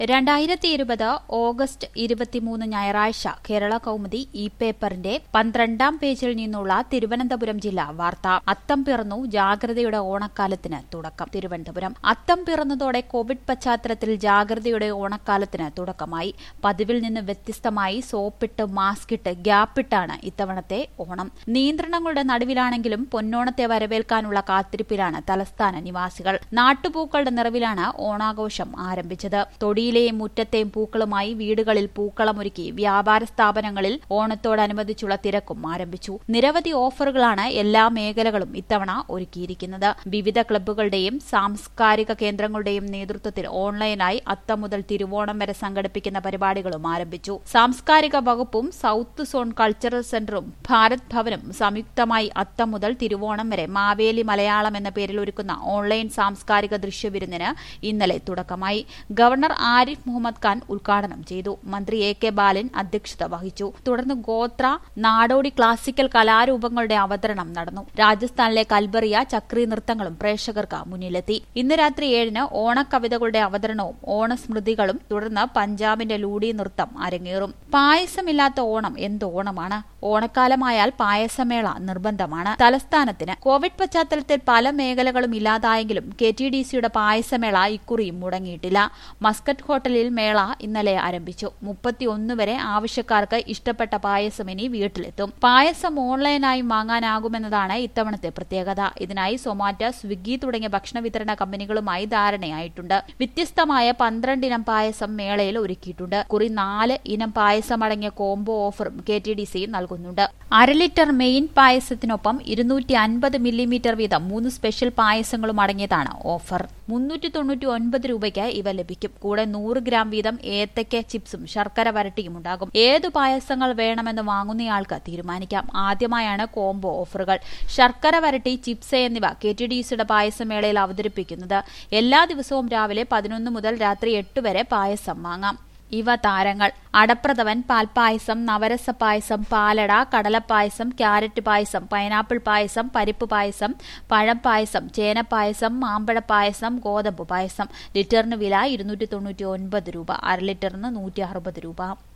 രണ്ടായിരത്തി ഇരുപത് ഓഗസ്റ്റ് ഇരുപത്തിമൂന്ന് ഞായറാഴ്ച കേരള കൗമുദി ഇ പേപ്പറിന്റെ പന്ത്രണ്ടാം പേജിൽ നിന്നുള്ള തിരുവനന്തപുരം ജില്ലാ വാർത്ത അത്തം പിറന്നു ജാഗ്രതയുടെ ഓണക്കാലത്തിന് തുടക്കം തിരുവനന്തപുരം അത്തം പിറന്നതോടെ കോവിഡ് പശ്ചാത്തലത്തിൽ ജാഗ്രതയുടെ ഓണക്കാലത്തിന് തുടക്കമായി പതിവിൽ നിന്ന് വ്യത്യസ്തമായി സോപ്പിട്ട് മാസ്കിട്ട് ഗ്യാപ്പിട്ടാണ് ഇത്തവണത്തെ ഓണം നിയന്ത്രണങ്ങളുടെ നടുവിലാണെങ്കിലും പൊന്നോണത്തെ വരവേൽക്കാനുള്ള കാത്തിരിപ്പിലാണ് തലസ്ഥാന നിവാസികൾ നാട്ടുപൂക്കളുടെ നിറവിലാണ് ഓണാഘോഷം ആരംഭിച്ചത് തൊടിയിലെയും മുറ്റത്തെയും പൂക്കളുമായി വീടുകളിൽ പൂക്കളമൊരുക്കി വ്യാപാര സ്ഥാപനങ്ങളിൽ ഓണത്തോടനുബന്ധിച്ചുള്ള തിരക്കും ആരംഭിച്ചു നിരവധി ഓഫറുകളാണ് എല്ലാ മേഖലകളും ഇത്തവണ ഒരുക്കിയിരിക്കുന്നത് വിവിധ ക്ലബ്ബുകളുടെയും സാംസ്കാരിക കേന്ദ്രങ്ങളുടെയും നേതൃത്വത്തിൽ ഓൺലൈനായി അത്തം മുതൽ തിരുവോണം വരെ സംഘടിപ്പിക്കുന്ന പരിപാടികളും ആരംഭിച്ചു സാംസ്കാരിക വകുപ്പും സൌത്ത് സോൺ കൾച്ചറൽ സെന്ററും ഭാരത് ഭവനും സംയുക്തമായി അത്തം മുതൽ തിരുവോണം വരെ മാവേലി മലയാളം എന്ന പേരിൽ ഒരുക്കുന്ന ഓൺലൈൻ സാംസ്കാരിക ദൃശ്യവിരുന്നിന് ഇന്നലെ തുടക്കമായി ഗവർണർ ആരിഫ് മുഹമ്മദ് ഖാൻ ഉദ്ഘാടനം ചെയ്തു മന്ത്രി എ കെ ബാലൻ അധ്യക്ഷത വഹിച്ചു തുടർന്ന് ഗോത്ര നാടോടി ക്ലാസിക്കൽ കലാരൂപങ്ങളുടെ അവതരണം നടന്നു രാജസ്ഥാനിലെ കൽബറിയ ചക്രി നൃത്തങ്ങളും പ്രേക്ഷകർക്ക് മുന്നിലെത്തി ഇന്ന് രാത്രി ഏഴിന് ഓണക്കവിതകളുടെ അവതരണവും ഓണസ്മൃതികളും തുടർന്ന് പഞ്ചാബിന്റെ ലൂഡി നൃത്തം അരങ്ങേറും പായസമില്ലാത്ത ഓണം എന്ത് ഓണമാണ് ഓണക്കാലമായാൽ പായസമേള നിർബന്ധമാണ് തലസ്ഥാനത്തിന് കോവിഡ് പശ്ചാത്തലത്തിൽ പല മേഖലകളും ഇല്ലാതായെങ്കിലും കെ ടി ഡി സിയുടെ പായസമേള ഇക്കുറിയും മുടങ്ങിയിട്ടില്ല മസ്കറ്റ് ഹോട്ടലിൽ മേള ഇന്നലെ ആരംഭിച്ചു മുപ്പത്തിയൊന്ന് വരെ ആവശ്യക്കാർക്ക് ഇഷ്ടപ്പെട്ട പായസം ഇനി വീട്ടിലെത്തും പായസം ഓൺലൈനായി വാങ്ങാനാകുമെന്നതാണ് ഇത്തവണത്തെ പ്രത്യേകത ഇതിനായി സൊമാറ്റോ സ്വിഗ്ഗി തുടങ്ങിയ ഭക്ഷണ വിതരണ കമ്പനികളുമായി ധാരണയായിട്ടുണ്ട് വ്യത്യസ്തമായ പന്ത്രണ്ട് ഇനം പായസം മേളയിൽ ഒരുക്കിയിട്ടുണ്ട് കുറി നാല് ഇനം പായസം അടങ്ങിയ കോംബോ ഓഫറും കെ ടി ഡി സി നൽകുന്നുണ്ട് അര ലിറ്റർ മെയിൻ പായസത്തിനൊപ്പം ഇരുന്നൂറ്റി അൻപത് മില്ലിമീറ്റർ വീതം മൂന്ന് സ്പെഷ്യൽ പായസങ്ങളും അടങ്ങിയതാണ് ഓഫർ മുന്നൂറ്റി തൊണ്ണൂറ്റി ഒൻപത് രൂപയ്ക്ക് ഇവ ലഭിക്കും കൂടെ നൂറ് ഗ്രാം വീതം ഏത്തയ്ക്ക ചിപ്സും ശർക്കര വരട്ടിയും ഉണ്ടാകും ഏതു പായസങ്ങൾ വേണമെന്ന് വാങ്ങുന്നയാൾക്ക് തീരുമാനിക്കാം ആദ്യമായാണ് കോംബോ ഓഫറുകൾ ശർക്കര വരട്ടി ചിപ്സ് എന്നിവ കെ ടി ഡി സിയുടെ പായസമേളയിൽ അവതരിപ്പിക്കുന്നത് എല്ലാ ദിവസവും രാവിലെ പതിനൊന്ന് മുതൽ രാത്രി എട്ട് വരെ പായസം വാങ്ങാം ഇവ താരങ്ങൾ അടപ്രഥവൻ പാൽപ്പായസം നവരസ പായസം പാലട കടലപ്പായസം ക്യാരറ്റ് പായസം പൈനാപ്പിൾ പായസം പരിപ്പ് പായസം പഴം പായസം ചേനപ്പായസം മാമ്പഴ പായസം ഗോതമ്പ് പായസം ലിറ്ററിന് വില ഇരുന്നൂറ്റി തൊണ്ണൂറ്റി ഒൻപത് രൂപ അര ലിറ്ററിന് നൂറ്റി അറുപത് രൂപ